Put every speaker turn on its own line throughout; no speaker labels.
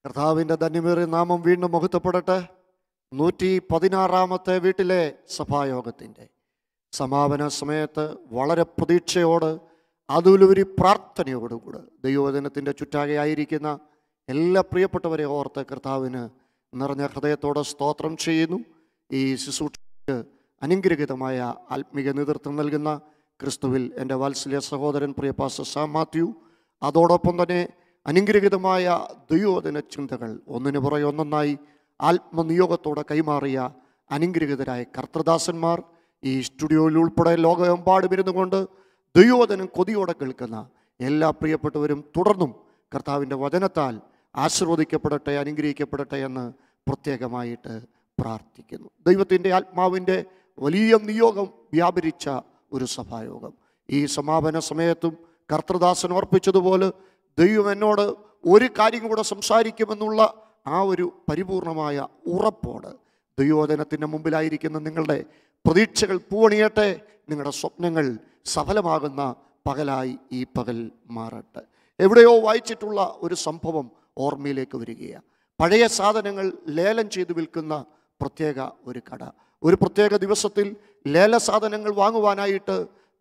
കർത്താവിൻ്റെ ധന്യമേറിയ നാമം വീണ്ടും മഹത്വപ്പെടട്ടെ നൂറ്റി പതിനാറാമത്തെ വീട്ടിലെ സഭായോഗത്തിൻ്റെ സമാപന സമയത്ത് വളരെ പ്രതീക്ഷയോട് അതിലുപരി പ്രാർത്ഥനയോടുകൂടെ ദൈവവചനത്തിൻ്റെ ചുറ്റാകെയായിരിക്കുന്ന എല്ലാ പ്രിയപ്പെട്ടവരെ ഓർത്ത് കർത്താവിന് നിറഞ്ഞ ഹൃദയത്തോടെ സ്തോത്രം ചെയ്യുന്നു ഈ ശുശ്രൂഷയ്ക്ക് അനുഗ്രഹിതമായ ആത്മീക നേതൃത്വം നൽകുന്ന ക്രിസ്തുവിൽ എൻ്റെ വാത്സല്യ സഹോദരൻ പ്രിയ പാസ്റ്റർ സാം മാത്യു അതോടൊപ്പം തന്നെ അനുഗ്രഹിതമായ ദൈവോധന ചിന്തകൾ ഒന്നിനു പുറകെ ഒന്നൊന്നായി ആത്മനിയോഗത്തോടെ കൈമാറിയ അനുഗ്രഹിതരായ കർത്തൃദാസന്മാർ ഈ സ്റ്റുഡിയോയിൽ ഉൾപ്പെടെ ലോകമെമ്പാടും ഇരുന്നു കൊണ്ട് ദൈവോധനം കൊതിയോടെ കേൾക്കുന്ന എല്ലാ പ്രിയപ്പെട്ടവരും തുടർന്നും കർത്താവിൻ്റെ വചനത്താൽ ആശീർവദിക്കപ്പെടട്ടെ അനുഗ്രഹിക്കപ്പെടട്ടെ എന്ന് പ്രത്യേകമായിട്ട് പ്രാർത്ഥിക്കുന്നു ദൈവത്തിൻ്റെ ആത്മാവിൻ്റെ വലിയ നിയോഗം വ്യാപരിച്ച ഒരു സഭായോഗം ഈ സമാപന സമയത്തും കർത്തൃദാസൻ ഓർപ്പിച്ചതുപോലെ ദൈവം എന്നോട് ഒരു കാര്യം കൂടെ സംസാരിക്കുമെന്നുള്ള ആ ഒരു പരിപൂർണമായ ഉറപ്പോട് ദൈവോധനത്തിൻ്റെ മുമ്പിലായിരിക്കുന്ന നിങ്ങളുടെ പ്രതീക്ഷകൾ പൂവണിയട്ടെ നിങ്ങളുടെ സ്വപ്നങ്ങൾ സഫലമാകുന്ന പകലായി ഈ പകൽ മാറട്ടെ എവിടെയോ വായിച്ചിട്ടുള്ള ഒരു സംഭവം ഓർമ്മയിലേക്ക് വരികയാണ് പഴയ സാധനങ്ങൾ ലേലം ചെയ്തു വിൽക്കുന്ന പ്രത്യേക ഒരു കട ഒരു പ്രത്യേക ദിവസത്തിൽ ലേല സാധനങ്ങൾ വാങ്ങുവാനായിട്ട്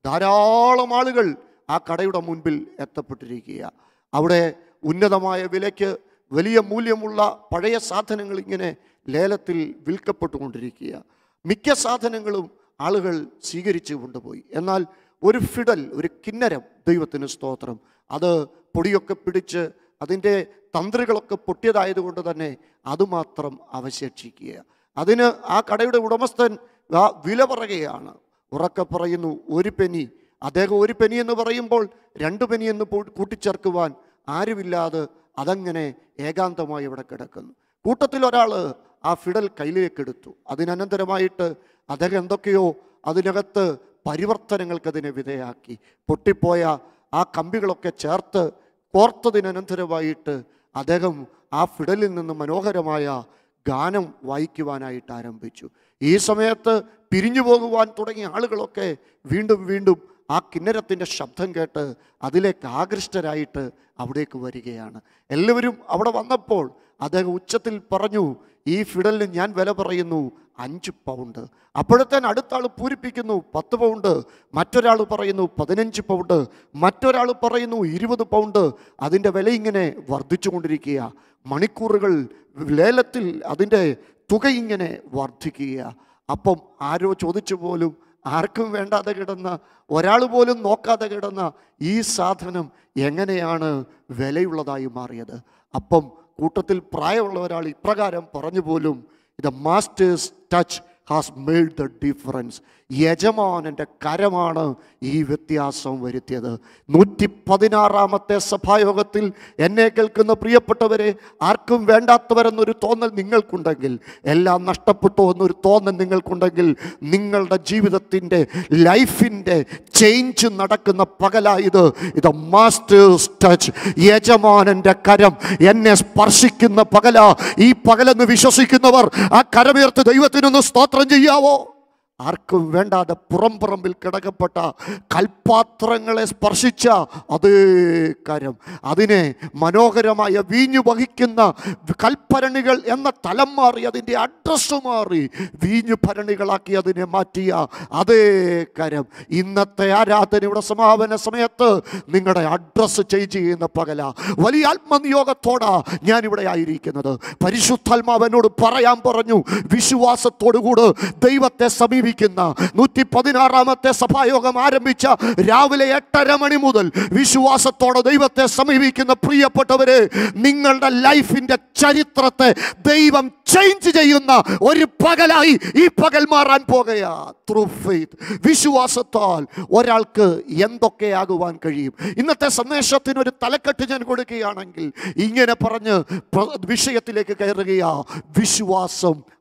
ധാരാളം ആളുകൾ ആ കടയുടെ മുൻപിൽ എത്തപ്പെട്ടിരിക്കുക അവിടെ ഉന്നതമായ വിലയ്ക്ക് വലിയ മൂല്യമുള്ള പഴയ സാധനങ്ങൾ ഇങ്ങനെ ലേലത്തിൽ വിൽക്കപ്പെട്ടുകൊണ്ടിരിക്കുക മിക്ക സാധനങ്ങളും ആളുകൾ സ്വീകരിച്ചു കൊണ്ടുപോയി എന്നാൽ ഒരു ഫിഡൽ ഒരു കിന്നരം ദൈവത്തിന് സ്തോത്രം അത് പൊടിയൊക്കെ പിടിച്ച് അതിൻ്റെ തന്ത്രികളൊക്കെ പൊട്ടിയതായതുകൊണ്ട് തന്നെ അതുമാത്രം അവശേഷിക്കുക അതിന് ആ കടയുടെ ഉടമസ്ഥൻ ആ വില പറയുകയാണ് ഉറക്കെ പറയുന്നു ഒരു പെനി അദ്ദേഹം ഒരു പെനി എന്ന് പറയുമ്പോൾ രണ്ട് പെനി എന്ന് പൂ- കൂട്ടിച്ചേർക്കുവാൻ ആരുമില്ലാതെ അതങ്ങനെ ഏകാന്തമായി ഇവിടെ കിടക്കുന്നു കൂട്ടത്തിൽ ഒരാൾ ആ ഫിഡൽ കയ്യിലേക്ക് എടുത്തു അതിനനന്തരമായിട്ട് അദ്ദേഹം എന്തൊക്കെയോ അതിനകത്ത് പരിവർത്തനങ്ങൾക്ക് അതിനെ വിധേയാക്കി പൊട്ടിപ്പോയ ആ കമ്പികളൊക്കെ ചേർത്ത് കോർത്തതിനനന്തരമായിട്ട് അദ്ദേഹം ആ ഫിഡലിൽ നിന്ന് മനോഹരമായ ഗാനം വായിക്കുവാനായിട്ട് ആരംഭിച്ചു ഈ സമയത്ത് പിരിഞ്ഞു പോകുവാൻ തുടങ്ങിയ ആളുകളൊക്കെ വീണ്ടും വീണ്ടും ആ കിന്നരത്തിൻ്റെ ശബ്ദം കേട്ട് അതിലേക്ക് ആകൃഷ്ടരായിട്ട് അവിടേക്ക് വരികയാണ് എല്ലാവരും അവിടെ വന്നപ്പോൾ അദ്ദേഹം ഉച്ചത്തിൽ പറഞ്ഞു ഈ ഫിഡലിന് ഞാൻ വില പറയുന്നു അഞ്ച് പൗണ്ട് അപ്പോഴത്തേന് അടുത്ത ആൾ പൂരിപ്പിക്കുന്നു പത്ത് പൗണ്ട് മറ്റൊരാൾ പറയുന്നു പതിനഞ്ച് പൗണ്ട് മറ്റൊരാൾ പറയുന്നു ഇരുപത് പൗണ്ട് അതിൻ്റെ വില ഇങ്ങനെ വർദ്ധിച്ചുകൊണ്ടിരിക്കുക മണിക്കൂറുകൾ ലേലത്തിൽ അതിൻ്റെ തുക ഇങ്ങനെ വർദ്ധിക്കുക അപ്പം ആരോ ചോദിച്ചു പോലും ആർക്കും വേണ്ടാതെ കിടന്ന ഒരാൾ പോലും നോക്കാതെ കിടന്ന ഈ സാധനം എങ്ങനെയാണ് വിലയുള്ളതായി മാറിയത് അപ്പം കൂട്ടത്തിൽ പ്രായമുള്ള ഒരാൾ ഇപ്രകാരം പറഞ്ഞു പോലും the master's touch has made the difference യജമാനൻ്റെ കരമാണ് ഈ വ്യത്യാസം വരുത്തിയത് നൂറ്റി പതിനാറാമത്തെ സഭായോഗത്തിൽ എന്നെ കേൾക്കുന്ന പ്രിയപ്പെട്ടവരെ ആർക്കും വേണ്ടാത്തവരെന്നൊരു തോന്നൽ നിങ്ങൾക്കുണ്ടെങ്കിൽ എല്ലാം നഷ്ടപ്പെട്ടു എന്നൊരു തോന്നൽ നിങ്ങൾക്കുണ്ടെങ്കിൽ നിങ്ങളുടെ ജീവിതത്തിൻ്റെ ലൈഫിൻ്റെ ചേഞ്ച് നടക്കുന്ന പകലായത് ഇത് മാസ്റ്റേഴ്സ് ടച്ച് യജമാനൻ്റെ കരം എന്നെ സ്പർശിക്കുന്ന പകല ഈ പകലെന്ന് വിശ്വസിക്കുന്നവർ ആ കരമുയർത്ത് ദൈവത്തിനൊന്ന് സ്തോത്രം ചെയ്യാവോ ആർക്കും വേണ്ടാതെ പുറംപറമ്പിൽ കിടക്കപ്പെട്ട കൽപ്പാത്രങ്ങളെ സ്പർശിച്ച അതേ കരം അതിനെ മനോഹരമായ വീഞ്ഞു വഹിക്കുന്ന കൽപ്പരണികൾ എന്ന തലം മാറി അതിൻ്റെ അഡ്രസ്സ് മാറി വീഞ്ഞു ഭരണികളാക്കി അതിനെ മാറ്റിയ അതേ കരം ഇന്നത്തെ ആരാധനയുടെ സമാപന സമയത്ത് നിങ്ങളുടെ അഡ്രസ്സ് ചേഞ്ച് ചെയ്യുന്ന പകല വലിയ ആത്മനിയോഗത്തോടാ ഞാനിവിടെ ആയിരിക്കുന്നത് പരിശുദ്ധാത്മാവനോട് പറയാൻ പറഞ്ഞു വിശ്വാസത്തോടുകൂട് ദൈവത്തെ സമീപിക്കുന്ന നൂറ്റി പതിനാറാമത്തെ സഭായോഗം ആരംഭിച്ച രാവിലെ എട്ടര മണി മുതൽ വിശ്വാസത്തോടെ ദൈവത്തെ സമീപിക്കുന്ന പ്രിയപ്പെട്ടവരെ നിങ്ങളുടെ ലൈഫിന്റെ ചരിത്രത്തെ ദൈവം ചേഞ്ച് ചെയ്യുന്ന ഒരു പകലായി ഈ പകൽ മാറാൻ പോകുകയാ ത്രൂ ഫെയ്ത്ത് വിശ്വാസത്താൽ ഒരാൾക്ക് എന്തൊക്കെയാകുവാൻ കഴിയും ഇന്നത്തെ സന്ദേശത്തിന് ഒരു തലക്കെട്ട് ഞാൻ കൊടുക്കുകയാണെങ്കിൽ ഇങ്ങനെ പറഞ്ഞ് പ്ര- വിഷയത്തിലേക്ക് കയറുകയാ വിശ്വാസം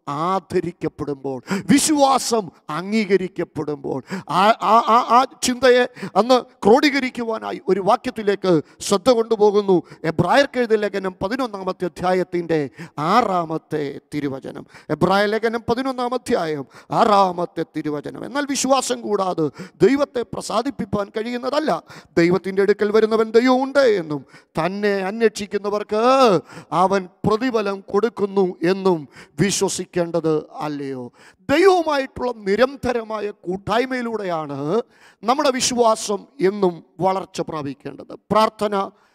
ആദരിക്കപ്പെടുമ്പോൾ വിശ്വാസം അംഗീകരിക്കപ്പെടുമ്പോൾ ആ ആ- ആ- ആ ചിന്തയെ അന്ന് ക്രോഡീകരിക്കുവാനായി ഒരു വാക്യത്തിലേക്ക് ശ്രദ്ധ കൊണ്ടുപോകുന്നു എബ്രായർക്ക് എഴുതിയ ലേഖനം പതിനൊന്നാമത്തെ അധ്യായത്തിൻ്റെ ആറാമത്തെ തിരുവചനം എബ്രായ ലേഖനം പതിനൊന്നാം അധ്യായം ആറാമത്തെ തിരുവചനം എന്നാൽ വിശ്വാസം കൂടാതെ ദൈവത്തെ പ്രസാദിപ്പിക്കാൻ കഴിയുന്നതല്ല ദൈവത്തിൻ്റെ അടുക്കൽ വരുന്നവൻ ദൈവമുണ്ട് എന്നും തന്നെ അന്വേഷിക്കുന്നവർക്ക് അവൻ പ്രതിഫലം കൊടുക്കുന്നു എന്നും വിശ്വസിക്കേണ്ടത് അല്ലയോ ദൈവവുമായിട്ടുള്ള നിരന്തരമായ കൂട്ടായ്മയിലൂടെയാണ് നമ്മുടെ വിശ്വാസം എന്നും വളർച്ച പ്രാപിക്കേണ്ടത് പ്രാർത്ഥന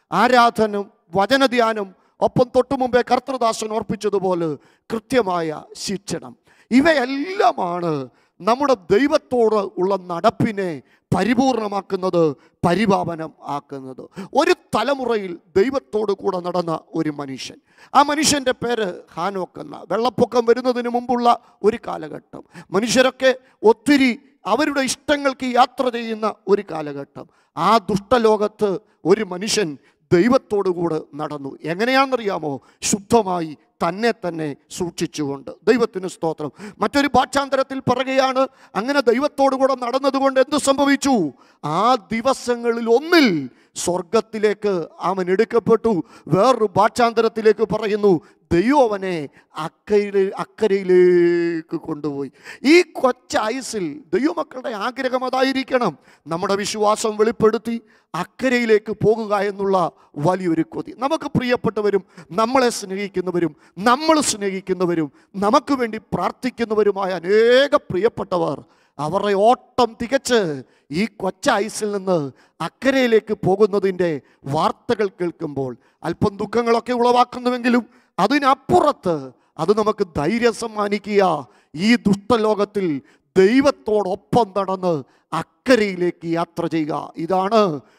ആരാധനം വചനധ്യാനം ഒപ്പം തൊട്ടു മുമ്പേ കർത്തൃദാസൻ ഓർപ്പിച്ചതുപോലെ കൃത്യമായ ശിക്ഷണം ഇവയെല്ലാമാണ് നമ്മുടെ ദൈവത്തോട് ഉള്ള നടപ്പിനെ പരിപൂർണമാക്കുന്നത് പരിപാവനം ആക്കുന്നത് ഒരു തലമുറയിൽ ദൈവത്തോട് കൂടെ നടന്ന ഒരു മനുഷ്യൻ ആ മനുഷ്യൻ്റെ പേര് ഹാനോക്ക് എന്ന വെള്ളപ്പൊക്കം വരുന്നതിന് മുമ്പുള്ള ഒരു കാലഘട്ടം മനുഷ്യരൊക്കെ ഒത്തിരി അവരുടെ ഇഷ്ടങ്ങൾക്ക് യാത്ര ചെയ്യുന്ന ഒരു കാലഘട്ടം ആ ദുഷ്ടലോകത്ത് ഒരു മനുഷ്യൻ ദൈവത്തോടു കൂടെ നടന്നു എങ്ങനെയാണെന്നറിയാമോ ശുദ്ധമായി തന്നെ തന്നെ സൂക്ഷിച്ചുകൊണ്ട് ദൈവത്തിന് സ്തോത്രം മറ്റൊരു ഭാഷാന്തരത്തിൽ പറയുകയാണ് അങ്ങനെ ദൈവത്തോടു കൂടെ നടന്നതുകൊണ്ട് എന്ത് സംഭവിച്ചു ആ ദിവസങ്ങളിൽ ഒന്നിൽ സ്വർഗത്തിലേക്ക് അവൻ എടുക്കപ്പെട്ടു വേറൊരു ഭാഷാന്തരത്തിലേക്ക് പറയുന്നു ദൈവം അവനെ അക്കരെ അക്കരയിലേക്ക് കൊണ്ടുപോയി ഈ കൊച്ചായുസിൽ ദൈവമക്കളുടെ ആഗ്രഹം അതായിരിക്കണം നമ്മുടെ വിശ്വാസം വെളിപ്പെടുത്തി അക്കരയിലേക്ക് പോകുക എന്നുള്ള വലിയൊരു കൊതി നമുക്ക് പ്രിയപ്പെട്ടവരും നമ്മളെ സ്നേഹിക്കുന്നവരും നമ്മൾ സ്നേഹിക്കുന്നവരും നമുക്ക് വേണ്ടി പ്രാർത്ഥിക്കുന്നവരുമായ അനേക പ്രിയപ്പെട്ടവർ അവരുടെ ഓട്ടം തികച്ച് ഈ കൊച്ചായുസിൽ നിന്ന് അക്കരയിലേക്ക് പോകുന്നതിൻ്റെ വാർത്തകൾ കേൾക്കുമ്പോൾ അല്പം ദുഃഖങ്ങളൊക്കെ ഉളവാക്കുന്നുവെങ്കിലും അതിനപ്പുറത്ത് അത് നമുക്ക് ധൈര്യം സമ്മാനിക്കുക ഈ ദുഷ്ടലോകത്തിൽ ദൈവത്തോടൊപ്പം നടന്ന് അക്കരയിലേക്ക് യാത്ര ചെയ്യുക ഇതാണ്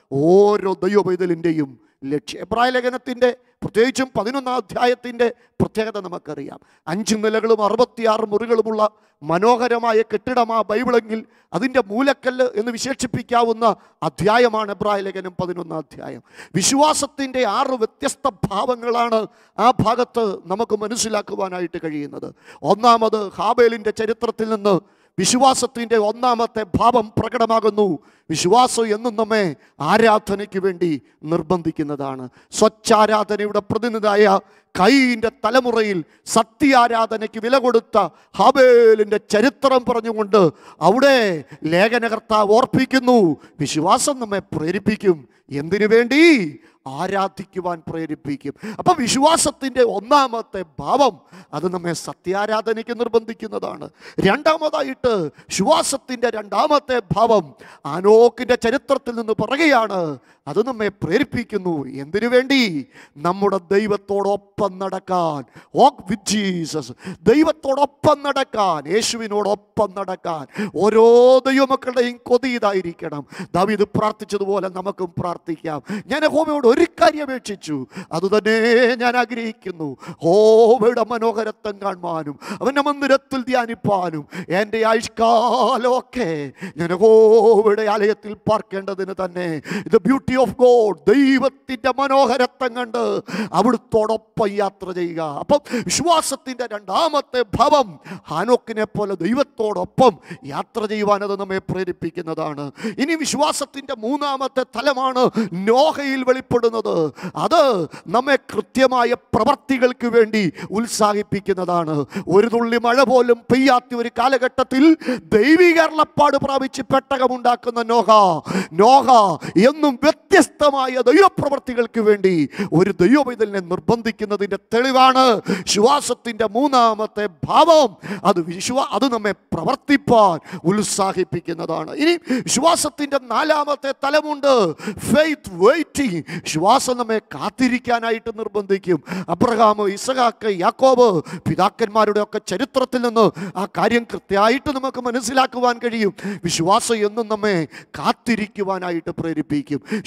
ഓരോ ദൈവപൈതലിൻ്റെയും ലക്ഷ്യം എബ്രായ ലേഖനത്തിൻ്റെ പ്രത്യേകിച്ചും പതിനൊന്നാം അധ്യായത്തിൻ്റെ പ്രത്യേകത നമുക്കറിയാം അഞ്ച് നിലകളും അറുപത്തിയാറ് മുറികളുമുള്ള മനോഹരമായ കെട്ടിടമാ ബൈബിളെങ്കിൽ അതിൻ്റെ മൂലക്കല്ല് എന്ന് വിശേഷിപ്പിക്കാവുന്ന അധ്യായമാണ് എബ്രായ ലേഖനം പതിനൊന്നാം അധ്യായം വിശ്വാസത്തിൻ്റെ ആറ് വ്യത്യസ്ത ഭാവങ്ങളാണ് ആ ഭാഗത്ത് നമുക്ക് മനസ്സിലാക്കുവാനായിട്ട് കഴിയുന്നത് ഒന്നാമത് ഹാബേലിൻ്റെ ചരിത്രത്തിൽ നിന്ന് വിശ്വാസത്തിൻ്റെ ഒന്നാമത്തെ ഭാവം പ്രകടമാകുന്നു വിശ്വാസം എന്നും നമ്മെ ആരാധനയ്ക്ക് വേണ്ടി നിർബന്ധിക്കുന്നതാണ് സ്വച്ഛാരാധനയുടെ പ്രതിനിധിയായ കൈയിൻ്റെ തലമുറയിൽ സത്യാരാധനയ്ക്ക് വില കൊടുത്ത ഹാബേലിൻ്റെ ചരിത്രം പറഞ്ഞുകൊണ്ട് അവിടെ ലേഖനകർത്താവ് ഓർപ്പിക്കുന്നു വിശ്വാസം നമ്മെ പ്രേരിപ്പിക്കും എന്തിനു വേണ്ടി ആരാധിക്കുവാൻ പ്രേരിപ്പിക്കും അപ്പൊ വിശ്വാസത്തിൻ്റെ ഒന്നാമത്തെ ഭാവം അത് നമ്മെ സത്യാരാധനയ്ക്ക് നിർബന്ധിക്കുന്നതാണ് രണ്ടാമതായിട്ട് വിശ്വാസത്തിൻ്റെ രണ്ടാമത്തെ ഭാവം ആനോക്കിൻ്റെ ചരിത്രത്തിൽ നിന്ന് പറയുകയാണ് അത് നമ്മെ പ്രേരിപ്പിക്കുന്നു എന്തിനു വേണ്ടി നമ്മുടെ ദൈവത്തോടൊപ്പം നടക്കാൻ walk with ജീസസ് ദൈവത്തോടൊപ്പം നടക്കാൻ യേശുവിനോടൊപ്പം നടക്കാൻ ഓരോ ദൈവമക്കളുടെയും കൊതി ഇതായിരിക്കണം ദാവീദ് പ്രാർത്ഥിച്ചതുപോലെ നമുക്കും പ്രാർത്ഥിക്കാം ഞാൻ ഹോമയോട് ഒരു കാര്യം അപേക്ഷിച്ചു അതുതന്നെ ഞാൻ ആഗ്രഹിക്കുന്നു ഹോമയുടെ മനോഹരത്വം കാണുവാനും അവൻ്റെ മന്ദിരത്തിൽ ധ്യാനിപ്പാനും എൻ്റെ ആയുഷ്കാലമൊക്കെ ഞാൻ ഹോമയുടെ ആലയത്തിൽ പാർക്കേണ്ടതിന് തന്നെ ഇത് ബ്യൂട്ടി ഓഫ് ഗോഡ് ദൈവത്തിൻ്റെ മനോഹരത്വം കണ്ട് അവിടുത്തോടൊപ്പം യാത്ര ചെയ്യുക അപ്പം വിശ്വാസത്തിൻ്റെ രണ്ടാമത്തെ ഭവം ഹാനോക്കിനെ പോലെ ദൈവത്തോടൊപ്പം യാത്ര ചെയ്യുവാൻ അത് നമ്മെ പ്രേരിപ്പിക്കുന്നതാണ് ഇനി വിശ്വാസത്തിൻ്റെ മൂന്നാമത്തെ തലമാണ് നോഹയിൽ വെളിപ്പെടുന്നത് അത് നമ്മെ കൃത്യമായ പ്രവർത്തികൾക്ക് വേണ്ടി ഉത്സാഹിപ്പിക്കുന്നതാണ് ഒരു തുള്ളി മഴ പോലും പെയ്യാത്ത ഒരു കാലഘട്ടത്തിൽ ദൈവികർണപ്പാട് പ്രാപിച്ച് പെട്ടകമുണ്ടാക്കുന്ന നോഹ നോഹ എന്നും വ്യത്യസ്തമായ ദൈവപ്രവർത്തികൾക്ക് വേണ്ടി ഒരു ദൈവപൈതലിനെ നിർബന്ധിക്കുന്നതിൻ്റെ തെളിവാണ് വിശ്വാസത്തിൻ്റെ മൂന്നാമത്തെ ഭാവം അത് വിശ്വാ അത് നമ്മെ പ്രവർത്തിപ്പാൻ ഉത്സാഹിപ്പിക്കുന്നതാണ് ഇനി വിശ്വാസത്തിൻ്റെ നാലാമത്തെ തലമുണ്ട് ഫെയ്ത്ത് വെയിറ്റിംഗ് വിശ്വാസം നമ്മെ കാത്തിരിക്കാനായിട്ട് നിർബന്ധിക്കും അബ്രഹാം ഇസഹാക്ക് യാക്കോബ് പിതാക്കന്മാരുടെ ഒക്കെ ചരിത്രത്തിൽ നിന്ന് ആ കാര്യം കൃത്യമായിട്ട് നമുക്ക് മനസ്സിലാക്കുവാൻ കഴിയും വിശ്വാസം എന്നും നമ്മെ കാത്തിരിക്കുവാനായിട്ട് പ്രേരിപ്പിക്കും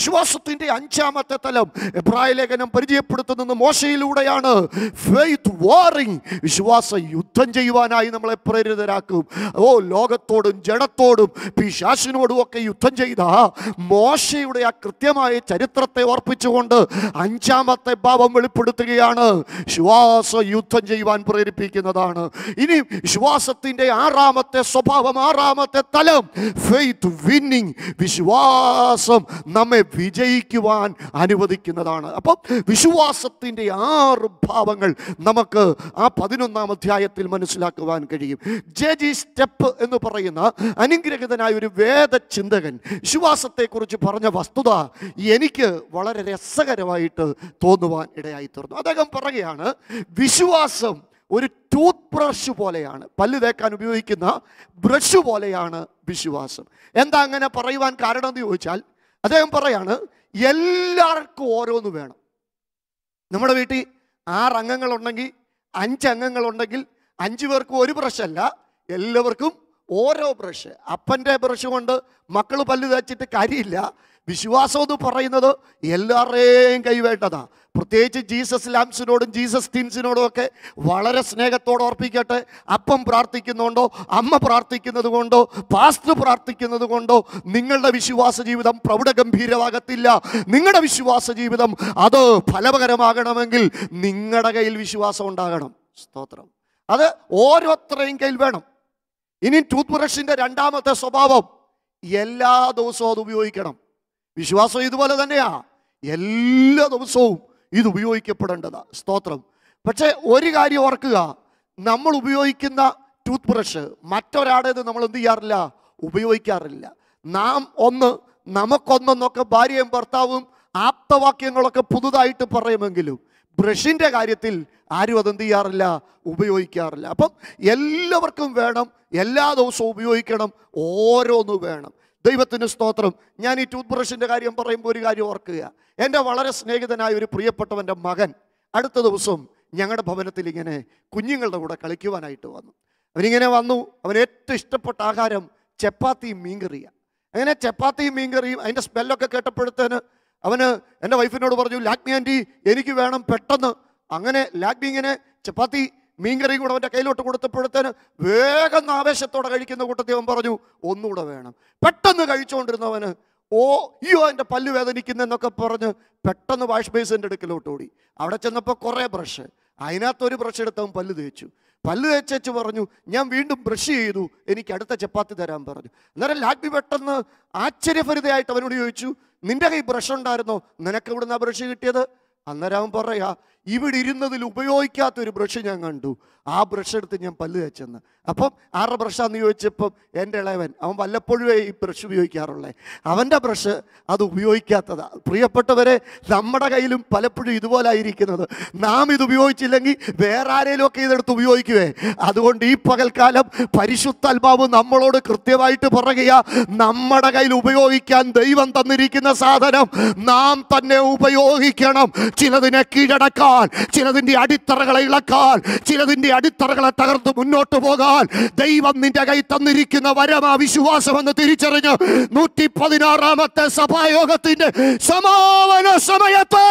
വിശ്വാസത്തിന്റെ അഞ്ചാമത്തെ തലം എബ്രായ ലേഖനം പരിചയപ്പെടുത്തുന്നത് മോശയിലൂടെയാണ് ഫെയ്ത്ത് വാറിങ് വിശ്വാസ യുദ്ധം ചെയ്യുവാനായി നമ്മളെ പ്രേരിതരാക്കും ഓ ലോകത്തോടും ജഡത്തോടും പിശാസിനോടും ഒക്കെ യുദ്ധം ചെയ്ത മോശയുടെ ആ കൃത്യമായ ചരിത്രത്തെ ഓർപ്പിച്ചുകൊണ്ട് അഞ്ചാമത്തെ ഭാവം വെളിപ്പെടുത്തുകയാണ് വിശ്വാസ യുദ്ധം ചെയ്യുവാൻ പ്രേരിപ്പിക്കുന്നതാണ് ഇനി വിശ്വാസത്തിന്റെ ആറാമത്തെ സ്വഭാവം ആറാമത്തെ തലം ഫെയ്ത്ത് വിന്നിങ് വിശ്വാസം നമ്മെ വിജയിക്കുവാൻ അനുവദിക്കുന്നതാണ് അപ്പം വിശ്വാസത്തിന്റെ ആറ് ഭാവങ്ങൾ നമുക്ക് ആ പതിനൊന്നാം അധ്യായത്തിൽ മനസ്സിലാക്കുവാൻ കഴിയും ജെ ജി സ്റ്റെപ്പ് എന്ന് പറയുന്ന അനുഗ്രഹിതനായ ഒരു വേദചിന്തകൻ വിശ്വാസത്തെക്കുറിച്ച് പറഞ്ഞ വസ്തുത എനിക്ക് വളരെ രസകരമായിട്ട് തോന്നുവാൻ ഇടയായി തീർന്നു അദ്ദേഹം പറയുകയാണ് വിശ്വാസം ഒരു ടൂത്ത് ബ്രഷ് പോലെയാണ് പല്ല് തേക്കാൻ ഉപയോഗിക്കുന്ന ബ്രഷ് പോലെയാണ് വിശ്വാസം എന്താ അങ്ങനെ പറയുവാൻ കാരണം എന്ന് ചോദിച്ചാൽ അദ്ദേഹം പറയാണ് എല്ലാവർക്കും ഓരോന്ന് വേണം നമ്മുടെ വീട്ടിൽ ആറ് അംഗങ്ങളുണ്ടെങ്കിൽ അഞ്ച് അംഗങ്ങളുണ്ടെങ്കിൽ അഞ്ച് പേർക്കും ഒരു ബ്രഷ് അല്ല എല്ലാവർക്കും ഓരോ ബ്രഷ് അപ്പൻ്റെ ബ്രഷ് കൊണ്ട് മക്കൾ പല്ല് തേച്ചിട്ട് കാര്യമില്ല വിശ്വാസം എന്ന് പറയുന്നത് എല്ലാവരുടെയും കൈവേണ്ടതാ പ്രത്യേകിച്ച് ജീസസ് ലാംസിനോടും ജീസസ് ടീൻസിനോടും ഒക്കെ വളരെ സ്നേഹത്തോടെ ഓർപ്പിക്കട്ടെ അപ്പം പ്രാർത്ഥിക്കുന്നുണ്ടോ അമ്മ പ്രാർത്ഥിക്കുന്നത് കൊണ്ടോ പാസ്റ്റർ പ്രാർത്ഥിക്കുന്നത് കൊണ്ടോ നിങ്ങളുടെ വിശ്വാസ ജീവിതം പ്രൗഢഗംഭീരമാകത്തില്ല നിങ്ങളുടെ വിശ്വാസ ജീവിതം അത് ഫലകരമാകണമെങ്കിൽ നിങ്ങളുടെ കയ്യിൽ വിശ്വാസം ഉണ്ടാകണം സ്തോത്രം അത് ഓരോരുത്തരെയും കയ്യിൽ വേണം ഇനി ടൂത്ത് ബ്രഷിന്റെ രണ്ടാമത്തെ സ്വഭാവം എല്ലാ ദിവസവും അത് ഉപയോഗിക്കണം വിശ്വാസം ഇതുപോലെ തന്നെയാ എല്ലാ ദിവസവും ഇത് ഉപയോഗിക്കപ്പെടേണ്ടതാ സ്തോത്രം പക്ഷേ ഒരു കാര്യം ഓർക്കുക നമ്മൾ ഉപയോഗിക്കുന്ന ടൂത്ത് ബ്രഷ് മറ്റൊരാടേത് നമ്മൾ എന്ത് ചെയ്യാറില്ല ഉപയോഗിക്കാറില്ല നാം ഒന്ന് നമുക്കൊന്നെന്നൊക്കെ ഭാര്യയും ഭർത്താവും ആപ്തവാക്യങ്ങളൊക്കെ പുതുതായിട്ട് പറയുമെങ്കിലും ബ്രഷിൻ്റെ കാര്യത്തിൽ ആരും അതെന്ത് ചെയ്യാറില്ല ഉപയോഗിക്കാറില്ല അപ്പം എല്ലാവർക്കും വേണം എല്ലാ ദിവസവും ഉപയോഗിക്കണം ഓരോന്ന് വേണം ദൈവത്തിന് സ്തോത്രം ഞാൻ ഈ ടൂത്ത് ബ്രഷിൻ്റെ കാര്യം പറയുമ്പോൾ ഒരു കാര്യം ഓർക്കുക എൻ്റെ വളരെ സ്നേഹിതനായ ഒരു പ്രിയപ്പെട്ടവൻ്റെ മകൻ അടുത്ത ദിവസം ഞങ്ങളുടെ ഭവനത്തിൽ ഇങ്ങനെ കുഞ്ഞുങ്ങളുടെ കൂടെ കളിക്കുവാനായിട്ട് വന്നു അവനിങ്ങനെ വന്നു അവന് ഏറ്റവും ഇഷ്ടപ്പെട്ട ആഹാരം ചപ്പാത്തിയും മീൻകറിയാണ് അങ്ങനെ ചപ്പാത്തിയും മീൻകറിയും അതിൻ്റെ സ്മെല്ലൊക്കെ കേട്ടപ്പോഴത്തേന് അവന് എൻ്റെ വൈഫിനോട് പറഞ്ഞു ലാഗ്മി ആൻറ്റി എനിക്ക് വേണം പെട്ടെന്ന് അങ്ങനെ ലാഗ്മി ഇങ്ങനെ ചപ്പാത്തി മീൻകറിയും കൂടെ അവൻ്റെ കയ്യിലോട്ട് കൊടുത്തപ്പോഴത്തേന് വേഗം ആവേശത്തോടെ കഴിക്കുന്ന കൂട്ടത്തിൽ അവൻ പറഞ്ഞു ഒന്നുകൂടെ വേണം പെട്ടെന്ന് കഴിച്ചുകൊണ്ടിരുന്നവന് ഓ അയ്യോ എൻ്റെ പല്ല് വേദനിക്കുന്നെന്നൊക്കെ പറഞ്ഞ് പെട്ടെന്ന് വാഷ് ബേസിൻ്റെ അടുക്കലോട്ട് ഓടി അവിടെ ചെന്നപ്പോൾ കുറേ ബ്രഷ് അതിനകത്തൊരു ബ്രഷ് എടുത്ത് അവൻ പല്ല് തേച്ചു പല്ല് തേച്ചു പറഞ്ഞു ഞാൻ വീണ്ടും ബ്രഷ് ചെയ്തു എനിക്ക് അടുത്ത ചപ്പാത്തി തരാൻ പറഞ്ഞു അന്നേരം ലാഗ്ബി പെട്ടെന്ന് ആശ്ചര്യഭരിതയായിട്ട് അവനോട് ചോദിച്ചു നിന്റെ കൈ ബ്രഷ് ഉണ്ടായിരുന്നോ നിനക്ക് ഇവിടുന്ന് ആ ബ്രഷ് കിട്ടിയത് അന്നേരം അവൻ പറയാ ഇവിടെ ഇരുന്നതിൽ ഉപയോഗിക്കാത്തൊരു ബ്രഷ് ഞാൻ കണ്ടു ആ ബ്രഷ് എടുത്ത് ഞാൻ പല്ല് തേച്ചെന്ന് അപ്പം ആരുടെ ബ്രഷാന്ന് ചോദിച്ചപ്പം എൻ്റെ ഇളയവൻ അവൻ വല്ലപ്പോഴുമേ ഈ ബ്രഷ് ഉപയോഗിക്കാറുള്ളേ അവൻ്റെ ബ്രഷ് അത് ഉപയോഗിക്കാത്തതാ പ്രിയപ്പെട്ടവരെ നമ്മുടെ കയ്യിലും പലപ്പോഴും ഇതുപോലായിരിക്കുന്നത് നാം ഇത് ഉപയോഗിച്ചില്ലെങ്കിൽ വേറെ ആരേലും ഒക്കെ ഇതെടുത്ത് ഉപയോഗിക്കുവേ അതുകൊണ്ട് ഈ പകൽക്കാലം പരിശുദ്ധാത്മാവ് നമ്മളോട് കൃത്യമായിട്ട് പറയുക നമ്മുടെ കയ്യിൽ ഉപയോഗിക്കാൻ ദൈവം തന്നിരിക്കുന്ന സാധനം നാം തന്നെ ഉപയോഗിക്കണം ചിലതിനെ കീഴടക്കാൻ ചിലതിൻ്റെ അടിത്തറകളെ ഇളക്കാൻ ചിലതിൻ്റെ അടിത്തറകളെ തകർത്ത് മുന്നോട്ട് പോകാൻ ദൈവം നിന്റെ കൈ തന്നിരിക്കുന്ന വരമാ വിശ്വാസം എന്ന് തിരിച്ചറിഞ്ഞ് നൂറ്റി പതിനാറാമത്തെ സഭായോഗത്തിന്റെ സമാപന സമയത്ത്